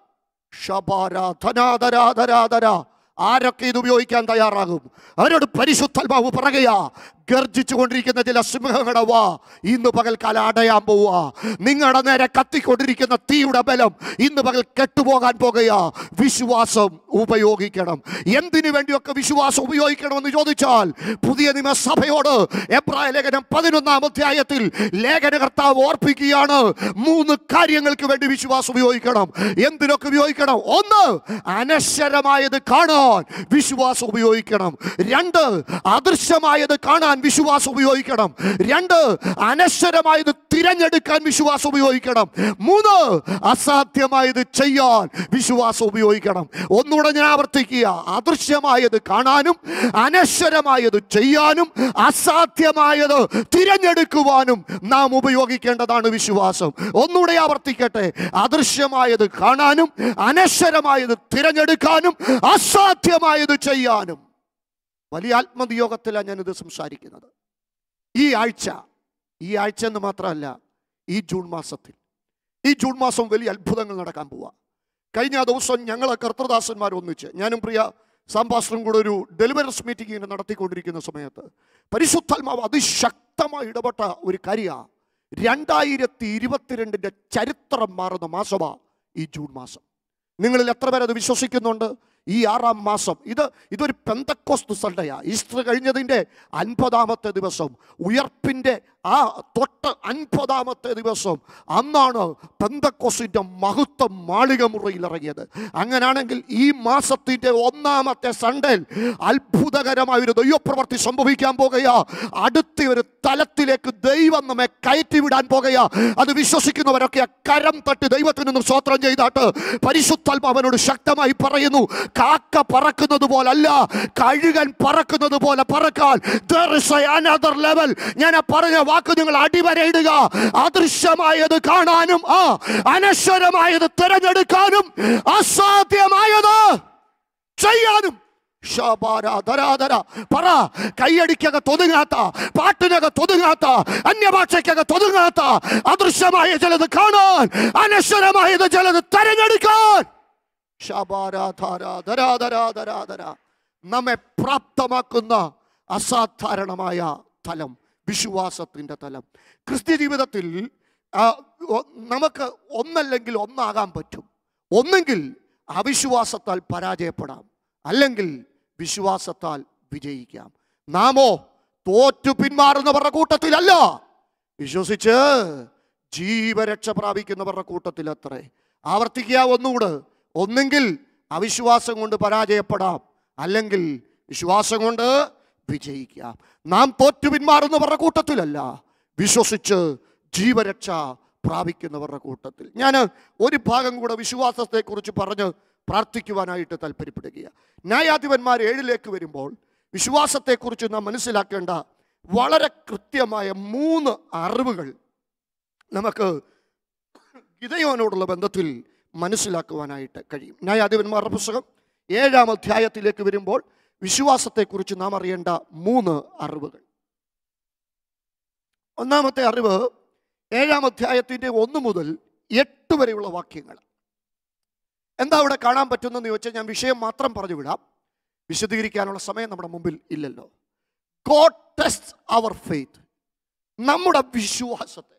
ധനാധരാധരാധര ആരൊക്കെ ഇത് ഉപയോഗിക്കാൻ തയ്യാറാകും അവരോട് പരിശുദ്ധാത്മാവ് പറയുക ഗർജിച്ചു കൊണ്ടിരിക്കുന്ന ചില സിംഹങ്ങളുടെ വാ ഇന്ന് പകൽക്കാലം അടയാൻ പോവുക നിങ്ങളുടെ നേരെ കത്തിക്കൊണ്ടിരിക്കുന്ന തീയുടെ ബലം ഇന്ന് പകൽ കെട്ടുപോകാൻ പോകുക വിശ്വാസം ഉപയോഗിക്കണം എന്തിനു വേണ്ടിയൊക്കെ വിശ്വാസം ഉപയോഗിക്കണമെന്ന് ചോദിച്ചാൽ പുതിയ നിയമസഭയോട് എബ്രായ ലേഖനം പതിനൊന്നാം അധ്യായത്തിൽ ലേഖനകർത്താവ് ഓർപ്പിക്കുകയാണ് മൂന്ന് കാര്യങ്ങൾക്ക് വേണ്ടി വിശ്വാസം ഉപയോഗിക്കണം എന്തിനൊക്കെ ഉപയോഗിക്കണം ഒന്ന് അനശ്വരമായത് കാണാൻ വിശ്വാസം ഉപയോഗിക്കണം രണ്ട് അദൃശ്യമായത് കാണാൻ വിശ്വാസം ഉപയോഗിക്കണം രണ്ട് അനശ്വരമായത് തിരഞ്ഞെടുക്കാൻ വിശ്വാസം ഉപയോഗിക്കണം മൂന്ന് അസാധ്യമായത് ചെയ്യാൻ വിശ്വാസം ഉപയോഗിക്കണം ഒന്നുകൂടെ ഞാൻ ആവർത്തിക്കുക അദൃശ്യമായത് കാണാനും അനശ്വരമായത് ചെയ്യാനും അസാധ്യമായത് തിരഞ്ഞെടുക്കുവാനും നാം ഉപയോഗിക്കേണ്ടതാണ് വിശ്വാസം ഒന്നുകൂടെ ആവർത്തിക്കട്ടെ അദൃശ്യമായത് കാണാനും അനശ്വരമായത് തിരഞ്ഞെടുക്കാനും അസാധ്യമായത് ചെയ്യാനും വലിയ ആത്മനിയോഗത്തിലാണ് ഞാനിത് സംസാരിക്കുന്നത് ഈ ആഴ്ച ഈ ആഴ്ച എന്ന് മാത്രമല്ല ഈ ജൂൺ മാസത്തിൽ ഈ ജൂൺ മാസം വലിയ അത്ഭുതങ്ങൾ നടക്കാൻ പോവാ കഴിഞ്ഞ ദിവസം ഞങ്ങൾ കർത്തദാസന്മാർ ഒന്നിച്ച് ഞാനും പ്രിയ സാംബാസ്റ്ററും കൂടെ ഒരു ഡെലിവറൻസ് മീറ്റിംഗ് ഇങ്ങനെ നടത്തിക്കൊണ്ടിരിക്കുന്ന സമയത്ത് പരിശുദ്ധാത്മാവ് അതിശക്തമായി ഇടപെട്ട ഒരു കാര്യമാണ് രണ്ടായിരത്തി ഇരുപത്തിരണ്ടിൻ്റെ ചരിത്രം മാറുന്ന മാസമാ ഈ ജൂൺ മാസം നിങ്ങളിൽ എത്ര പേരത് വിശ്വസിക്കുന്നുണ്ട് ഈ ആറാം മാസം ഇത് ഇതൊരു പെന്തക്കോസ്തു സണ്ടയാ ഈസ്റ്റർ കഴിഞ്ഞതിൻ്റെ അൻപതാമത്തെ ദിവസം ഉയർപ്പിൻ്റെ ആ തൊട്ട് അൻപതാമത്തെ ദിവസം അന്നാണ് പെന്തക്കോസിൻ്റെ മഹത്വം മാളിക മുറിയിൽ ഇറങ്ങിയത് അങ്ങനാണെങ്കിൽ ഈ മാസത്തിൻ്റെ ഒന്നാമത്തെ സണ്ടയിൽ അത്ഭുതകരമായ ഒരു ദൈവപ്രവർത്തി സംഭവിക്കാൻ പോകുകയാ അടുത്ത ഒരു തലത്തിലേക്ക് ദൈവം നമ്മെ കയറ്റിവിടാൻ പോകുകയാ അത് വിശ്വസിക്കുന്നവരൊക്കെ ആ കരം തട്ടി ദൈവത്തിന് നിന്ന് സ്വോത്രം ചെയ്താട്ട് പരിശുദ്ധാത്മാവനോട് ശക്തമായി പറയുന്നു കാക്ക പറക്കുന്നത് പോലല്ല കഴുകൻ പറക്കുന്നത് പോലെ പറക്കാൻ There is a another level. ഞാൻ ആ പറഞ്ഞ വാക്ക് നിങ്ങൾ അടിവരയിടുക അദൃശ്യമായത് കാണാനും ആ അനശ്വരമായത് തിരഞ്ഞെടുക്കാനും അസാധ്യമായത് ചെയ്യാനും ശബാര ധരാധര പറ കൈയടിക്കക തൊതുങ്ങാത്ത പാട്ടിനക തൊതുങ്ങാത്ത അന്യഭാഷയ്ക്കക തൊതുങ്ങാത്ത അദൃശ്യമായ ചിലത് കാണാൻ അനശ്വരമായത് ചിലത് തെരഞ്ഞെടുക്കാൻ ശബാരാധാരാധരാധരാധരാധര നമ്മെ പ്രാപ്തമാക്കുന്ന അസാധാരണമായ തലം വിശ്വാസത്തിൻ്റെ തലം ക്രിസ്ത്യ ജീവിതത്തിൽ ആ, ഒ- നമുക്ക് ഒന്നല്ലെങ്കിൽ ഒന്നാകാൻ പറ്റും ഒന്നെങ്കിൽ അവിശ്വാസത്താൽ പരാജയപ്പെടാം അല്ലെങ്കിൽ വിശ്വാസത്താൽ വിജയിക്കാം നാമോ തോറ്റു പിന്മാറുന്നവരുടെ കൂട്ടത്തിലല്ല വിശ്വസിച്ച് ജീവരക്ഷ പ്രാപിക്കുന്നവരുടെ കൂട്ടത്തിലത്രേ ആവർത്തിക്കുക ഒന്നുകൂടെ ഒന്നെങ്കിൽ അവിശ്വാസം കൊണ്ട് പരാജയപ്പെടാം അല്ലെങ്കിൽ വിശ്വാസം കൊണ്ട് വിജയിക്കാം നാം തോറ്റു പിന്മാറുന്നവരുടെ കൂട്ടത്തിലല്ല വിശ്വസിച്ച് ജീവരക്ഷ പ്രാപിക്കുന്നവരുടെ കൂട്ടത്തിൽ ഞാൻ ഒരു ഭാഗം കൂടെ വിശ്വാസത്തെക്കുറിച്ച് പറഞ്ഞ് പ്രാർത്ഥിക്കുവാനായിട്ട് താല്പര്യപ്പെടുകയാണ് ന്യായാധിപന്മാർ ഏഴിലേക്ക് വരുമ്പോൾ വിശ്വാസത്തെക്കുറിച്ച് നാം മനസ്സിലാക്കേണ്ട വളരെ കൃത്യമായ മൂന്ന് അറിവുകൾ നമുക്ക് ഗിതയോനോടുള്ള ബന്ധത്തിൽ മനസ്സിലാക്കുവാനായിട്ട് കഴിയും ന്യായാധിപന്മാരുടെ പുസ്തകം ഏഴാം അധ്യായത്തിലേക്ക് വരുമ്പോൾ വിശ്വാസത്തെക്കുറിച്ച് നാം അറിയേണ്ട മൂന്ന് അറിവുകൾ ഒന്നാമത്തെ അറിവ് ഏഴാം അധ്യായത്തിൻ്റെ ഒന്ന് മുതൽ എട്ട് വരെയുള്ള വാക്യങ്ങൾ എന്താ അവിടെ കാണാൻ പറ്റുന്നതെന്ന് ചോദിച്ചാൽ ഞാൻ വിഷയം മാത്രം പറഞ്ഞു വിടാം വിശദീകരിക്കാനുള്ള സമയം നമ്മുടെ മുമ്പിൽ ഇല്ലല്ലോ ഗോഡ് ടെസ്റ്റ് അവർ ഫെയ്ത്ത് നമ്മുടെ വിശ്വാസത്തെ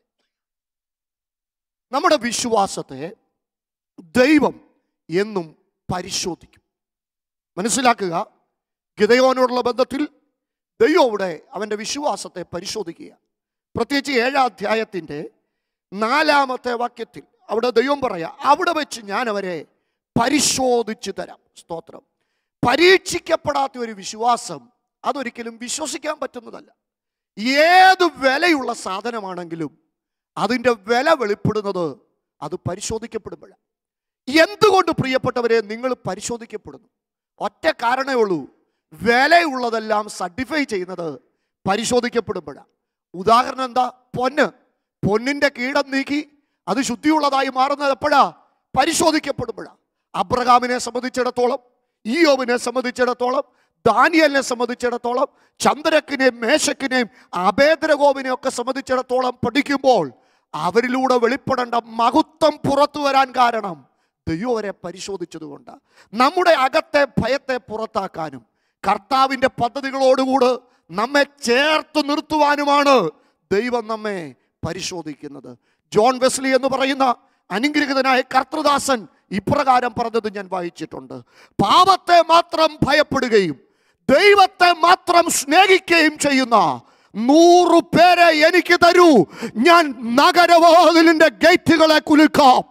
നമ്മുടെ വിശ്വാസത്തെ ദൈവം എന്നും പരിശോധിക്കും മനസ്സിലാക്കുക ഗിതയോനോടുള്ള ബന്ധത്തിൽ ദൈവം ഇവിടെ അവൻ്റെ വിശ്വാസത്തെ പരിശോധിക്കുക പ്രത്യേകിച്ച് ഏഴാം അധ്യായത്തിൻ്റെ നാലാമത്തെ വാക്യത്തിൽ അവിടെ ദൈവം പറയാ അവിടെ വെച്ച് ഞാൻ അവരെ പരിശോധിച്ചു തരാം സ്തോത്രം പരീക്ഷിക്കപ്പെടാത്ത ഒരു വിശ്വാസം അതൊരിക്കലും വിശ്വസിക്കാൻ പറ്റുന്നതല്ല ഏത് വിലയുള്ള സാധനമാണെങ്കിലും അതിൻ്റെ വില വെളിപ്പെടുന്നത് അത് പരിശോധിക്കപ്പെടുമ്പോഴാണ് എന്തുകൊണ്ട് പ്രിയപ്പെട്ടവരെ നിങ്ങൾ പരിശോധിക്കപ്പെടുന്നു ഒറ്റ കാരണമേ ഉള്ളൂ വിലയുള്ളതെല്ലാം സർട്ടിഫൈ ചെയ്യുന്നത് പരിശോധിക്കപ്പെടുമ്പോഴാണ് ഉദാഹരണം എന്താ പൊന്ന് പൊന്നിന്റെ കീടം നീക്കി അത് ശുദ്ധിയുള്ളതായി മാറുന്നത് എപ്പോഴാ പരിശോധിക്കപ്പെടുമ്പോഴാ അബ്രഹാമിനെ സംബന്ധിച്ചിടത്തോളം ഈയോബിനെ സംബന്ധിച്ചിടത്തോളം ദാനിയലിനെ സംബന്ധിച്ചിടത്തോളം ചന്ദ്രക്കിനെയും മേശക്കിനെയും അഭേദ്രഗോപിനെ ഒക്കെ സംബന്ധിച്ചിടത്തോളം പഠിക്കുമ്പോൾ അവരിലൂടെ വെളിപ്പെടേണ്ട മഹത്വം പുറത്തു വരാൻ കാരണം ദൈവം അവരെ പരിശോധിച്ചതുകൊണ്ട് നമ്മുടെ അകത്തെ ഭയത്തെ പുറത്താക്കാനും കർത്താവിൻ്റെ പദ്ധതികളോടുകൂട് നമ്മെ ചേർത്ത് നിർത്തുവാനുമാണ് ദൈവം നമ്മെ പരിശോധിക്കുന്നത് ജോൺ വെസ്ലി എന്ന് പറയുന്ന അനുഗ്രഹിതനായ കർത്തൃദാസൻ ഇപ്രകാരം പറഞ്ഞത് ഞാൻ വായിച്ചിട്ടുണ്ട് പാപത്തെ മാത്രം ഭയപ്പെടുകയും ദൈവത്തെ മാത്രം സ്നേഹിക്കുകയും ചെയ്യുന്ന നൂറു പേരെ എനിക്ക് തരൂ ഞാൻ നഗരവാതിലിന്റെ ഗേറ്റുകളെ കുലുക്കാം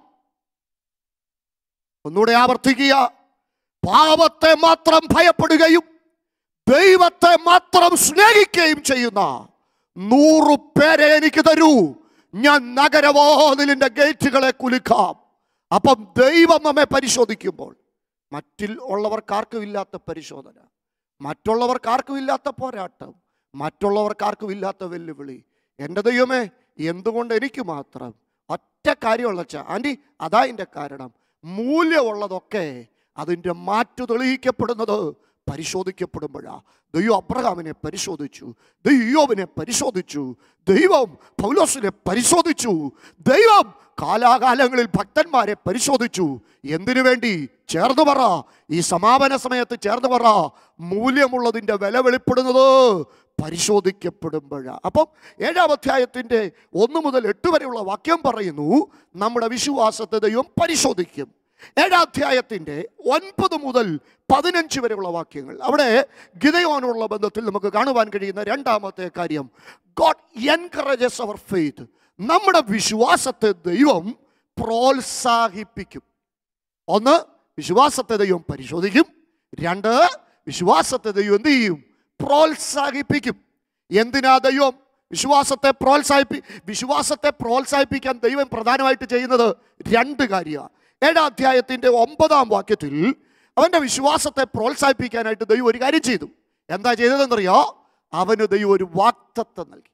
ഒന്നുകൂടെ ആവർത്തിക്കുക പാപത്തെ മാത്രം ഭയപ്പെടുകയും ദൈവത്തെ മാത്രം സ്നേഹിക്കുകയും ചെയ്യുന്ന നൂറു പേരെ എനിക്ക് തരൂ ഞാൻ നഗരവാതിലിന്റെ ഗേറ്റുകളെ കുലുക്കാം അപ്പം ദൈവം നമ്മെ പരിശോധിക്കുമ്പോൾ മറ്റിൽ ഉള്ളവർക്കാർക്കും ഇല്ലാത്ത പരിശോധന മറ്റുള്ളവർക്കാർക്കും ഇല്ലാത്ത പോരാട്ടം മറ്റുള്ളവർക്കാർക്കും ഇല്ലാത്ത വെല്ലുവിളി എൻ്റെ ദൈവമേ എന്തുകൊണ്ട് എനിക്ക് മാത്രം ഒറ്റ കാര്യമുള്ള ചാ ആൻറ്റി അതാ എൻ്റെ കാരണം മൂല്യമുള്ളതൊക്കെ അതിൻ്റെ മാറ്റു തെളിയിക്കപ്പെടുന്നത് പരിശോധിക്കപ്പെടുമ്പോഴാ ദൈവം അബ്രഹാമിനെ പരിശോധിച്ചു ദൈവം യോബിനെ പരിശോധിച്ചു ദൈവം പൗലോസിനെ പരിശോധിച്ചു ദൈവം കാലാകാലങ്ങളിൽ ഭക്തന്മാരെ പരിശോധിച്ചു എന്തിനു വേണ്ടി ചേർന്ന് പറ ഈ സമാപന സമയത്ത് ചേർന്ന് പറ മൂല്യമുള്ളതിൻ്റെ വില വെളിപ്പെടുന്നത് പരിശോധിക്കപ്പെടുമ്പോഴാണ് അപ്പം ഏഴാം അധ്യായത്തിൻ്റെ ഒന്ന് മുതൽ എട്ട് വരെയുള്ള വാക്യം പറയുന്നു നമ്മുടെ വിശ്വാസത്തെ ദൈവം പരിശോധിക്കും ഏഴാം അധ്യായത്തിൻ്റെ ഒൻപത് മുതൽ പതിനഞ്ച് വരെയുള്ള വാക്യങ്ങൾ അവിടെ ഗിതയോനുള്ള ബന്ധത്തിൽ നമുക്ക് കാണുവാൻ കഴിയുന്ന രണ്ടാമത്തെ കാര്യം ഗോഡ് എൻകറേജസ് അവർ ഫെയ്ത്ത് നമ്മുടെ വിശ്വാസത്തെ ദൈവം പ്രോത്സാഹിപ്പിക്കും ഒന്ന് വിശ്വാസത്തെ ദൈവം പരിശോധിക്കും രണ്ട് വിശ്വാസത്തെ ദൈവം എന്ത് ചെയ്യും പ്രോത്സാഹിപ്പിക്കും എന്തിനാ ദൈവം വിശ്വാസത്തെ പ്രോത്സാഹിപ്പി വിശ്വാസത്തെ പ്രോത്സാഹിപ്പിക്കാൻ ദൈവം പ്രധാനമായിട്ട് ചെയ്യുന്നത് രണ്ട് കാര്യമാണ് ഏഴാം അധ്യായത്തിന്റെ ഒമ്പതാം വാക്യത്തിൽ അവന്റെ വിശ്വാസത്തെ പ്രോത്സാഹിപ്പിക്കാനായിട്ട് ദൈവം ഒരു കാര്യം ചെയ്തു എന്താ ചെയ്തതെന്നറിയോ അവന് ദൈവം ഒരു വാക്തത്വം നൽകി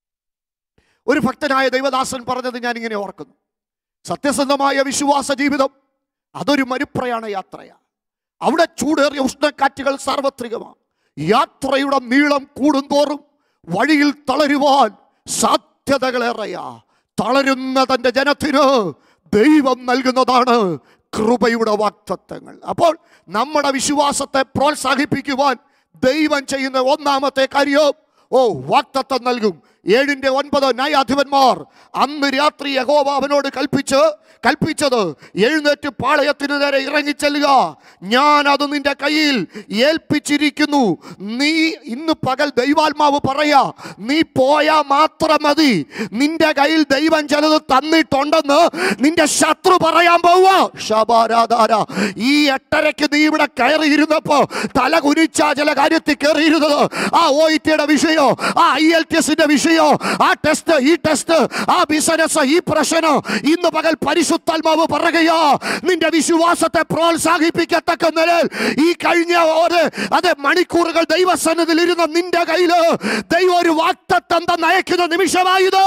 ഒരു ഭക്തനായ ദൈവദാസൻ പറഞ്ഞത് ഞാൻ ഇങ്ങനെ ഓർക്കുന്നു സത്യസന്ധമായ വിശ്വാസ ജീവിതം അതൊരു മരുപ്രയാണ യാത്രയാണ് അവിടെ ചൂടേറിയ ഉഷ്ണക്കാറ്റുകൾ സാർവത്രികമാണ് യാത്രയുടെ നീളം കൂടുന്തോറും വഴിയിൽ തളരുവാൻ സാധ്യതകളേറെയാ തളരുന്ന തൻ്റെ ജനത്തിന് ദൈവം നൽകുന്നതാണ് കൃപയുടെ വാക്തത്വങ്ങൾ അപ്പോൾ നമ്മുടെ വിശ്വാസത്തെ പ്രോത്സാഹിപ്പിക്കുവാൻ ദൈവം ചെയ്യുന്ന ഒന്നാമത്തെ കാര്യം ഓ വാക്തത്വം നൽകും ഏഴിന്റെ ഒൻപത് ന്യായാധിപന്മാർ അന്ന് രാത്രി യഹോവ അവനോട് കൽപ്പിച്ച് കൽപ്പിച്ചത് എഴുന്നേറ്റ് പാളയത്തിന് നേരെ ഇറങ്ങിച്ചെല്ലുക ഞാൻ അത് നിന്റെ കയ്യിൽ ഏൽപ്പിച്ചിരിക്കുന്നു നീ ഇന്ന് പകൽ ദൈവാത്മാവ് പറയാ നീ പോയാ മാത്രം മതി നിന്റെ കയ്യിൽ ദൈവം ചിലത് തന്നിട്ടുണ്ടെന്ന് നിന്റെ ശത്രു പറയാൻ പോവാ ശബാരാധാര ഈ എട്ടരയ്ക്ക് നീ ഇവിടെ കയറിയിരുന്നപ്പോ തല കുനിച്ചാ ചില കാര്യത്തിൽ കയറിയിരുന്നത് ആ ഒ ടിയുടെ വിഷയോ ആ ഐ എൽ ടി എസിന്റെ വിഷയോ ആ ടെസ്റ്റ് ഈ ടെസ്റ്റ് ആ ബിസിനസ് ഈ പ്രശ്നം ഇന്ന് പകൽ പരിശുദ്ധാത്മാവ് പറയുകയോ നിന്റെ വിശ്വാസത്തെ പ്രോത്സാഹിപ്പിക്കത്തക്ക നിലയിൽ ഈ കഴിഞ്ഞ ഒരു അതെ മണിക്കൂറുകൾ ദൈവസന്നതിൽ ഇരുന്ന നിന്റെ കയ്യില് ദൈവം ഒരു വാക്തത്വം നയിക്കുന്ന നിമിഷമായത്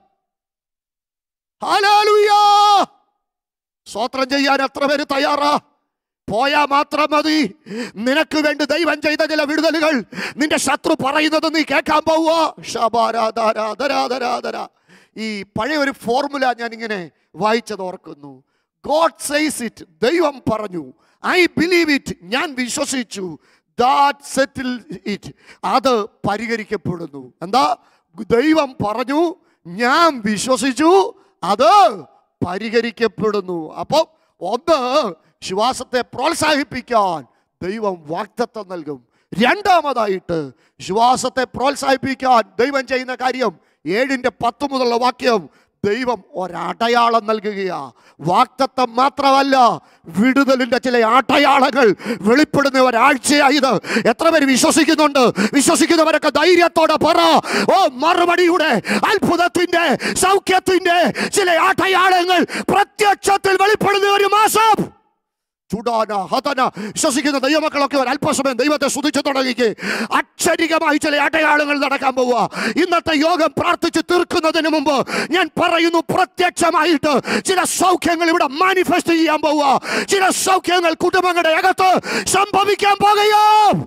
ഹല്ലേലൂയ സ്വത്രം ചെയ്യാൻ എത്ര പേര് തയ്യാറാ പോയാ മാത്രം മതി നിനക്ക് വേണ്ടി ദൈവം ചെയ്ത ചില വിടുതലുകൾ നിന്റെ ശത്രു പറയുന്നത് നീ കേൾക്കാൻ പോവുക ശബാരാധാരാധരാധരാധര ഈ പഴയ ഒരു ഫോർമുല ഞാൻ ഇങ്ങനെ വായിച്ചത് ഓർക്കുന്നു ഗോഡ് സേസ് ഇറ്റ് ദൈവം പറഞ്ഞു ഐ ബിലീവ് ഇറ്റ് ഞാൻ വിശ്വസിച്ചു ദാറ്റ് സെറ്റിൽ ഇറ്റ് അത് പരിഹരിക്കപ്പെടുന്നു എന്താ ദൈവം പറഞ്ഞു ഞാൻ വിശ്വസിച്ചു അത് പരിഹരിക്കപ്പെടുന്നു അപ്പം ഒന്ന് വിശ്വാസത്തെ പ്രോത്സാഹിപ്പിക്കാൻ ദൈവം വാക്തത്വം നൽകും രണ്ടാമതായിട്ട് വിശ്വാസത്തെ പ്രോത്സാഹിപ്പിക്കാൻ ദൈവം ചെയ്യുന്ന കാര്യം ഏഴിന്റെ പത്ത് മുതലുള്ള വാക്യം ദൈവം ഒരടയാളം നൽകുകയാ വാക്തത്വം മാത്രമല്ല വിടുതലിന്റെ ചില അടയാളങ്ങൾ വെളിപ്പെടുന്ന ഒരാഴ്ചയായത് എത്ര പേര് വിശ്വസിക്കുന്നുണ്ട് വിശ്വസിക്കുന്നവരൊക്കെ ധൈര്യത്തോടെ പറ ഓ മറുപടിയുടെ അത്ഭുതത്തിന്റെ സൗഖ്യത്തിന്റെ ചില അടയാളങ്ങൾ പ്രത്യക്ഷത്തിൽ വെളിപ്പെടുന്ന ഒരു മാസം ചുടാന ഹതന വിശ്വസിക്കുന്ന ദൈവമക്കളൊക്കെ ഒരു അല്പസമയം ദൈവത്തെ സ്തുതിച്ചു തുടങ്ങിക്ക് അക്ഷരികമായി ചില അടയാളങ്ങൾ നടക്കാൻ പോവുക ഇന്നത്തെ യോഗം പ്രാർത്ഥിച്ച് തീർക്കുന്നതിന് മുമ്പ് ഞാൻ പറയുന്നു പ്രത്യക്ഷമായിട്ട് ചില സൗഖ്യങ്ങൾ ഇവിടെ മാനിഫെസ്റ്റ് ചെയ്യാൻ പോവുക ചില സൗഖ്യങ്ങൾ കുടുംബങ്ങളുടെ അകത്ത് സംഭവിക്കാൻ പോകുകയോ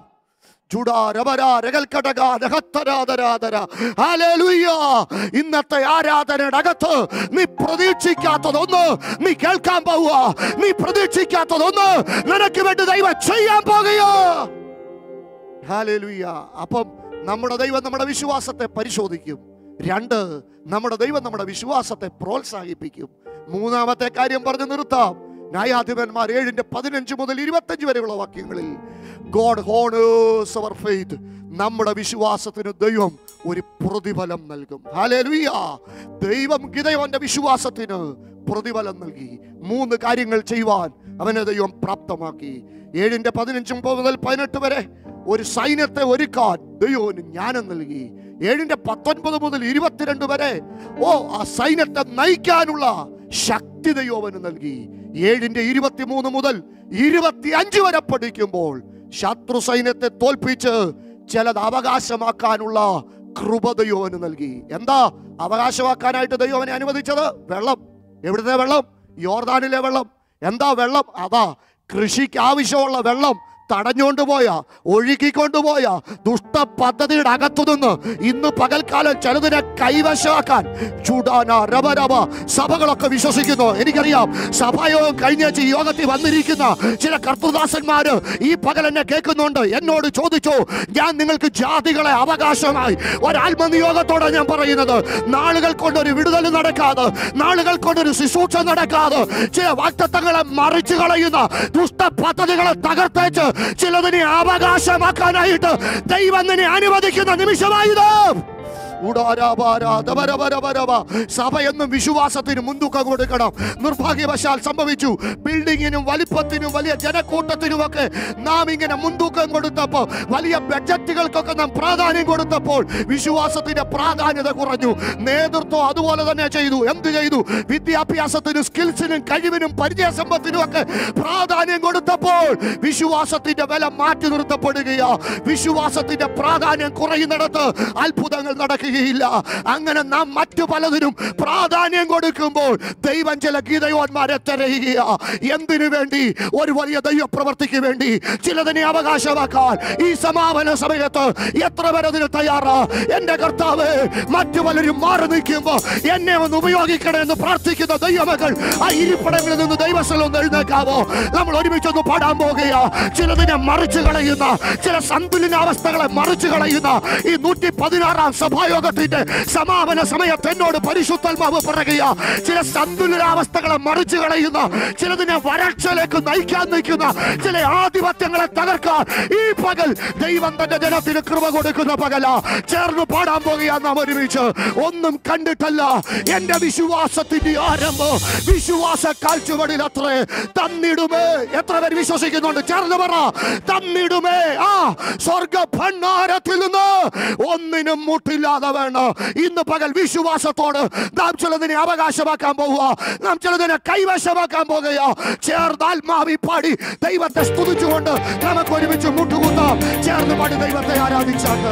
ഇന്നത്തെ ആരാധനയുടെ അകത്ത് നീ പ്രതീക്ഷിക്കാത്തതൊന്ന് നീ കേൾക്കാൻ പോവുക നീ പ്രതീക്ഷിക്കാത്തതൊന്ന് നിനക്ക് വേണ്ടി ദൈവം ചെയ്യാൻ പോകുകയോ ഹാലേലുയ്യ അപ്പം നമ്മുടെ ദൈവം നമ്മുടെ വിശ്വാസത്തെ പരിശോധിക്കും രണ്ട് നമ്മുടെ ദൈവം നമ്മുടെ വിശ്വാസത്തെ പ്രോത്സാഹിപ്പിക്കും മൂന്നാമത്തെ കാര്യം പറഞ്ഞു നിർത്താം ന്യായാധിപന്മാർ ഏഴിന്റെ പതിനഞ്ച് മുതൽ ഇരുപത്തഞ്ച് വരെയുള്ള വാക്യങ്ങളിൽ ഗോഡ് ഹോണേഴ്സ് അവർ ഫെയ്ത്ത് നമ്മുടെ വിശ്വാസത്തിന് ദൈവം ഒരു പ്രതിഫലം നൽകും ഹാലേലുയ്യ ദൈവം ഗിതയോന്റെ വിശ്വാസത്തിന് പ്രതിഫലം നൽകി മൂന്ന് കാര്യങ്ങൾ ചെയ്യുവാൻ അവനെ ദൈവം പ്രാപ്തമാക്കി ഏഴിന്റെ പതിനഞ്ചും മുതൽ പതിനെട്ട് വരെ ഒരു സൈന്യത്തെ ഒരുക്കാൻ ദൈവത്തിന് ജ്ഞാനം നൽകി ഏഴിന്റെ പത്തൊൻപത് മുതൽ ഇരുപത്തിരണ്ട് വരെ ഓ ആ സൈന്യത്തെ നയിക്കാനുള്ള ശക്തി ദൈവന് നൽകി ഏഴിന്റെ ഇരുപത്തിമൂന്ന് മുതൽ ഇരുപത്തി അഞ്ച് വരെ പഠിക്കുമ്പോൾ ശത്രു സൈന്യത്തെ തോൽപ്പിച്ച് ചിലത് അവകാശമാക്കാനുള്ള കൃപ ദൈവന് നൽകി എന്താ അവകാശമാക്കാനായിട്ട് ദൈവനെ അനുവദിച്ചത് വെള്ളം എവിടുത്തെ വെള്ളം യോർദാനിലെ വെള്ളം എന്താ വെള്ളം അതാ കൃഷിക്ക് ആവശ്യമുള്ള വെള്ളം തടഞ്ഞുകൊണ്ടുപോയ ഒഴുകിക്കൊണ്ടുപോയ ദുഷ്ട പദ്ധതിയുടെ അകത്തുനിന്ന് ഇന്ന് പകൽക്കാലം ചിലതിനെ കൈവശമാക്കാൻ ചൂടാന രവരവ സഭകളൊക്കെ വിശ്വസിക്കുന്നു എനിക്കറിയാം സഭായോഗം കഴിഞ്ഞേച്ച് ഈ യോഗത്തിൽ വന്നിരിക്കുന്ന ചില കർത്തൃദാസന്മാര് ഈ പകൽ എന്നെ കേൾക്കുന്നുണ്ട് എന്നോട് ചോദിച്ചു ഞാൻ നിങ്ങൾക്ക് ജാതികളെ അവകാശമായി ഒരാത്മനിയോഗത്തോടെ ഞാൻ പറയുന്നത് നാളുകൾ കൊണ്ടൊരു വിടുതൽ നടക്കാതെ നാളുകൾ കൊണ്ടൊരു ശുശ്രൂഷ നടക്കാതെ ചില വാക്തത്വങ്ങളെ മറിച്ചു കളയുന്ന ദുഷ്ട പദ്ധതികളെ തകർത്തേച്ച് ചിലതിനെ അവകാശമാക്കാനായിട്ട് ദൈവം നിന്നെ അനുവദിക്കുന്ന നിമിഷമായത് ഉടാരാപാരാധപരപരപരപ. സഭ എന്നും വിശ്വാസത്തിന് മുൻതൂക്കം കൊടുക്കണം നിർഭാഗ്യവശാൽ സംഭവിച്ചു ബിൽഡിങ്ങിനും വലിപ്പത്തിനും വലിയ ജനക്കൂട്ടത്തിനുമൊക്കെ നാം ഇങ്ങനെ മുൻതൂക്കം കൊടുത്തപ്പോൾ വലിയ ബഡ്ജറ്റുകൾക്കൊക്കെ നാം പ്രാധാന്യം കൊടുത്തപ്പോൾ വിശ്വാസത്തിന്റെ പ്രാധാന്യത കുറഞ്ഞു നേതൃത്വം അതുപോലെ തന്നെ ചെയ്തു എന്ത് ചെയ്തു വിദ്യാഭ്യാസത്തിനും സ്കിൽസിനും കഴിവിനും പരിചയസമ്പത്തിനും ഒക്കെ പ്രാധാന്യം കൊടുത്തപ്പോൾ വിശ്വാസത്തിന്റെ വില മാറ്റി നിർത്തപ്പെടുകയാ വിശ്വാസത്തിന്റെ പ്രാധാന്യം കുറയുന്നിടത്ത് അത്ഭുതങ്ങൾ നടക്കുകയില്ല അങ്ങനെ നാം മറ്റു പലതിനും പ്രാധാന്യം കൊടുക്കുമ്പോൾ ദൈവം ചില ഗീതയോന്മാരെ തിരയുകയാ എന്തിനു വേണ്ടി ഒരു വലിയ ദൈവ പ്രവർത്തിക്ക് വേണ്ടി ചിലതിനെ അവകാശമാക്കാൻ ഈ സമാപന സമയത്ത് എത്ര പേര് അതിന് തയ്യാറാ എന്റെ കർത്താവ് മറ്റു പലരും മാറി നിൽക്കുമ്പോ എന്നെ ഒന്ന് ഉപയോഗിക്കണേ എന്ന് പ്രാർത്ഥിക്കുന്ന ദൈവമകൾ ആ ഇരിപ്പിടങ്ങളിൽ നിന്ന് ദൈവസ്ഥലം ഒന്ന് എഴുന്നേക്കാവോ നമ്മൾ ഒരുമിച്ചൊന്ന് പാടാൻ പോകുകയാ ചിലതിനെ മറിച്ചു കളയുന്ന ചില സന്തുലനാവസ്ഥകളെ മറിച്ചു കളയുന്ന ഈ നൂറ്റി പതിനാറാം സഭായോഗത്തിന്റെ സമാപന സമയത്ത് എന്നോട് പരിശുദ്ധാത്മാവ് പറയുകയാ ചില സന്തുലനാവസ്ഥകളെ മറിച്ചു കളയുന്ന ചിലതിനെ വരൾച്ചയിലേക്ക് നയിക്കാൻ നിൽക്കുന്ന ചില ആധിപത്യങ്ങളെ തകർക്കാൻ ഈ പകൽ ദൈവം തന്റെ ജനത്തിന് കൃപ കൊടുക്കുന്ന പകല ചേർന്ന് പാടാൻ പോകുകയാ നാം ഒരുമിച്ച് ഒന്നും കണ്ടിട്ടല്ല എന്റെ വിശ്വാസത്തിന്റെ ആരംഭം വിശ്വാസ കാഴ്ചവടിൽ അത്രേ തന്നിടുമേ എത്ര പേര് വിശ്വസിക്കുന്നുണ്ട് ചേർന്ന് പറ തന്നിടുമേ ആ സ്വർഗ ഭണ്ഡാരത്തിൽ നിന്ന് ഒന്നിനും മുട്ടില്ലാതെ വേണം ഇന്ന് പകൽ വിശ്വാസത്തോട് നാം ചിലതിനെ അവകാശമാക്കാൻ പോവുക നാം ചിലതിനെ കൈവശമാക്കാൻ പോകുക ചേർന്നാത്മാവി പാടി ദൈവത്തെ സ്തുതിച്ചുകൊണ്ട് നമുക്ക് ഒരുമിച്ച് മുട്ടുകുത്താം ചേർന്ന് പാടി ദൈവത്തെ ആരാധിച്ചാട്ട്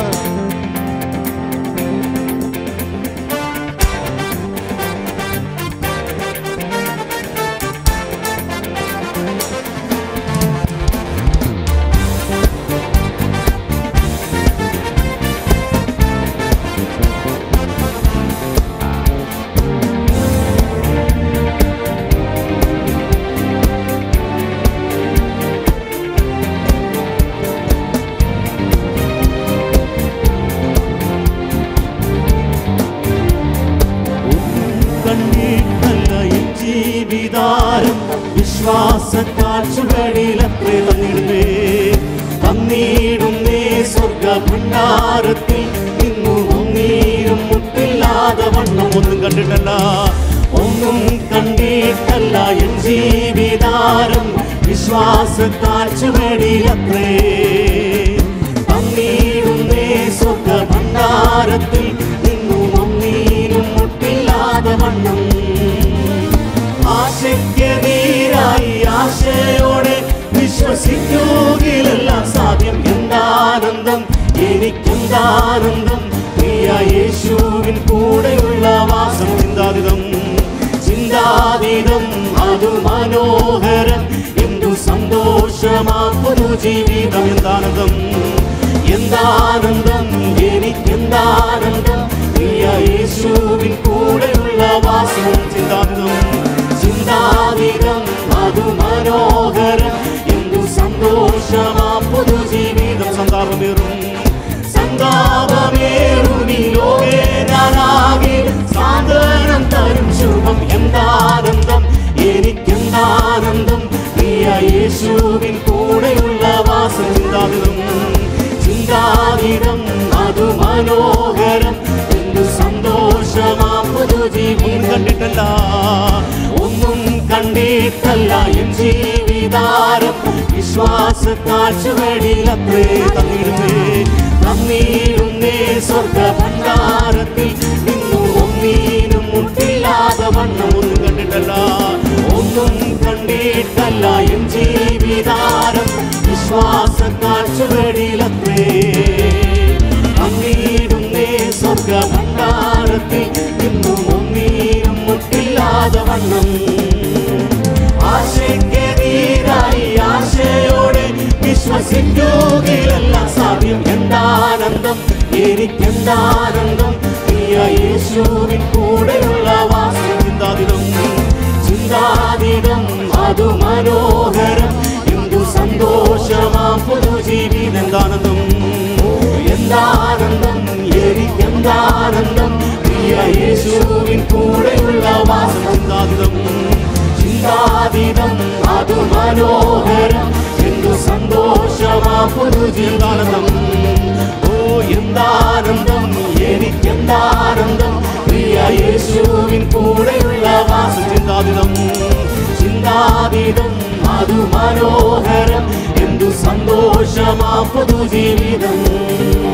കണ്ടിട്ടല്ല എൻ ജീവിതാരം വിശ്വാസ കാഴ്ചകളിലത്രേ തന്നിടുന്നേ തന്നിടുന്നേ സ്വർഗ ഭണ്ഡാരത്തിൽ നിന്നു ഒന്നീരും മുട്ടില്ലാതെ വണ്ണം ഒന്നും കണ്ടിട്ടല്ല ഒന്നും കണ്ടിട്ടല്ല എൻ ജീവിതാരം വിശ്വാസ കാഴ്ചകളിലത്രേ തന്നിടുന്നേ സ്വർഗ ഭണ്ഡാരത്തിൽ നിന്നു ഒന്നീരും മുട്ടില്ലാതെ വണ്ണം ആശയ്ക്കെതിരായി ആശയോടെ വിശ്വസിക്കുകയിലെല്ലാം സാധ്യം എന്താനന്ദം എനിക്കെന്താനന്ദം പ്രിയ യേശുവിൻ കൂടെയുള്ള വാസം ചിന്താതീതം ചിന്താതീതം അതു മനോഹരം എന്തു സന്തോഷമാക്കുന്നു ജീവിതം എന്താനന്ദം എന്താനന്ദം എനിക്കെന്താനന്ദം പ്രിയ യേശുവിൻ കൂടെയുള്ള വാസം ചിന്താതീതം ചിന്താതീതം അതു മനോഹരം എന്തു സന്തോഷമാ പുതുജീവിതം സന്താപമേറും സന്താപമേറുമി ലോകേ ഞാനാകെ സാന്ത്വനം തരും ശുഭം എന്താനന്ദം എനിക്കെന്താനന്ദം പ്രിയ യേശുവിൻ കൂടെയുള്ള വാസം ചിന്താതീതം ചിന്താതീതം അതു മനോഹരം എന്തു സന്തോഷമാ പുതുജീവിതം കണ്ടിട്ടല്ല ഒന്നും കണ്ടിട്ടല്ല എൻ ജീവിതാരം വിശ്വാസ കാഴ്ചവടിയിലത്രേ തന്നിടുന്നേ തന്നിടുന്നേ സ്വർഗ ഭണ്ഡാരത്തിൽ നിന്നു ഒന്നീനും മുട്ടില്ലാതെ വണ്ണം ഒന്നും കണ്ടിട്ടല്ല ഒന്നും കണ്ടിട്ടല്ല എൻ ജീവിതാരം വിശ്വാസ കാഴ്ചവടിയിലത്രേ തന്നിടുന്നേ സ്വർഗ ഭണ്ഡാരത്തിൽ നിന്നും ഒന്നീനും മുട്ടില്ലാതെ വണ്ണം ആശയ്ക്കെതിരായി ആശയോടെ വിശ്വസി എനിക്കെന്താനന്ദം പ്രിയ യേശുവിൻ കൂടെയുള്ള വാസം ചിന്താതിരം ചിന്താതീതം അതു മനോഹരം എന്തു സന്തോഷമാം പുതുജീവിതം എന്താനന്ദം എന്താനന്ദം എനിക്കെന്താനന്ദം പ്രിയ യേശുവിൻ കൂടെയുള്ള വാസം ചിന്താതീതം ചിന്താതീതം അതു മനോഹരം എന്തു സന്തോഷമാ പുതുജീവിതാനന്ദം ഓ എന്താനന്ദം എനിക്കെന്താനന്ദം പ്രിയ യേശുവിൻ കൂടെയുള്ള വാസം ചിന്താതീതം ചിന്താതീതം അതു മനോഹരം എന്തു സന്തോഷമാ പുതുജീവിതം